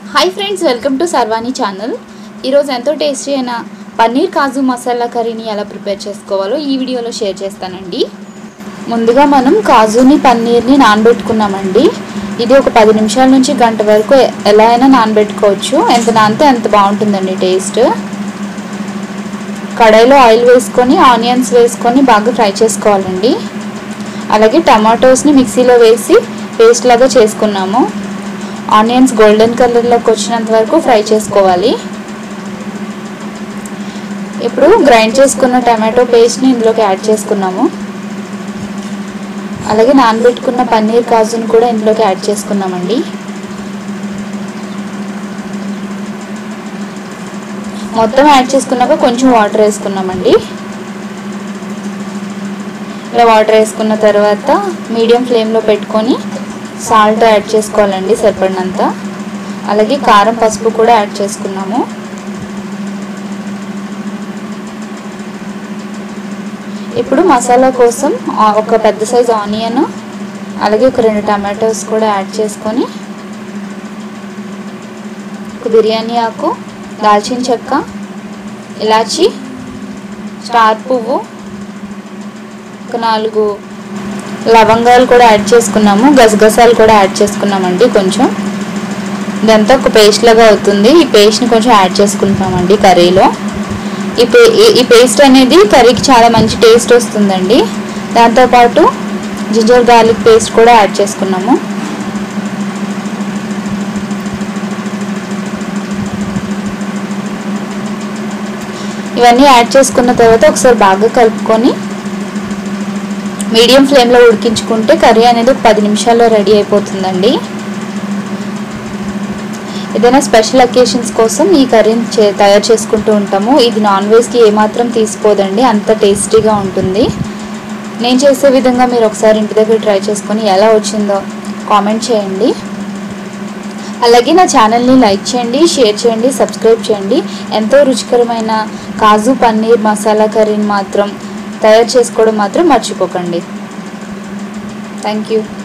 hi friends welcome to Sarvani channel ఈరోజు ఎంతో tasty అయిన పన్నీర్ కాజు మసాలా కర్రీని ఎలా ప్రిపేర్ చేసుకోవాలో ఈ వీడియోలో షేర్ చేస్తానండి ముందుగా మనం కాజుని పన్నీర్ని నానబెట్టుకున్నామండి ఇది ఒక పది నిమిషాల నుంచి గంట వరకు ఎలా అయినా నానబెట్టుకోవచ్చు ఎంత నానితే అంత బాగుంటుందండి టేస్ట్ కడాయిలో ఆయిల్ వేసుకొని ఆనియన్స్ వేసుకొని బాగా ఫ్రై చేసుకోవాలండి అలాగే టమాటోస్ని మిక్సీలో వేసి పేస్ట్ లాగా చేసుకున్నాము ఆనియన్స్ గోల్డెన్ కలర్లోకి వచ్చినంత వరకు ఫ్రై చేసుకోవాలి ఇప్పుడు గ్రైండ్ చేసుకున్న టమాటో పేస్ట్ని ఇందులోకి యాడ్ చేసుకున్నాము అలాగే నానబెట్టుకున్న పన్నీర్ కాజుని కూడా ఇందులోకి యాడ్ చేసుకున్నామండి మొత్తం యాడ్ చేసుకున్నాక కొంచెం వాటర్ వేసుకున్నామండి ఇలా వాటర్ వేసుకున్న తర్వాత మీడియం ఫ్లేమ్లో పెట్టుకొని సాల్ట్ యాడ్ చేసుకోవాలండి సరిపడినంత అలాగే కారం పసుపు కూడా యాడ్ చేసుకున్నాము ఇప్పుడు మసాలా కోసం ఒక పెద్ద సైజ్ ఆనియన్ అలాగే ఒక రెండు టమాటోస్ కూడా యాడ్ చేసుకొని ఒక బిర్యానీ ఆకు దాల్చిన చెక్క ఇలాచి స్టార్ పువ్వు ఒక నాలుగు లవంగాలు కూడా యాడ్ చేసుకున్నాము గసగసాలు కూడా యాడ్ చేసుకున్నామండి కొంచెం ఇదంతా ఒక పేస్ట్ లాగా అవుతుంది ఈ పేస్ట్ని కొంచెం యాడ్ చేసుకుంటున్నామండి కర్రీలో ఈ పే ఈ పేస్ట్ అనేది కర్రీకి చాలా మంచి టేస్ట్ వస్తుందండి దాంతోపాటు జింజర్ గార్లిక్ పేస్ట్ కూడా యాడ్ చేసుకున్నాము ఇవన్నీ యాడ్ చేసుకున్న తర్వాత ఒకసారి బాగా కలుపుకొని మీడియం ఫ్లేమ్లో ఉడికించుకుంటే కర్రీ అనేది ఒక పది నిమిషాల్లో రెడీ అయిపోతుందండి ఏదైనా స్పెషల్ అకేషన్స్ కోసం ఈ కర్రీని చే తయారు చేసుకుంటూ ఉంటాము ఇది నాన్ వెజ్కి ఏమాత్రం తీసుకోదండి అంత టేస్టీగా ఉంటుంది నేను చేసే విధంగా మీరు ఒకసారి ఇంటి దగ్గర ట్రై చేసుకొని ఎలా వచ్చిందో కామెంట్ చేయండి అలాగే నా ఛానల్ని లైక్ చేయండి షేర్ చేయండి సబ్స్క్రైబ్ చేయండి ఎంతో రుచికరమైన కాజు పన్నీర్ మసాలా కర్రీని మాత్రం తయారు చేసుకోవడం మాత్రం మర్చిపోకండి థ్యాంక్ యూ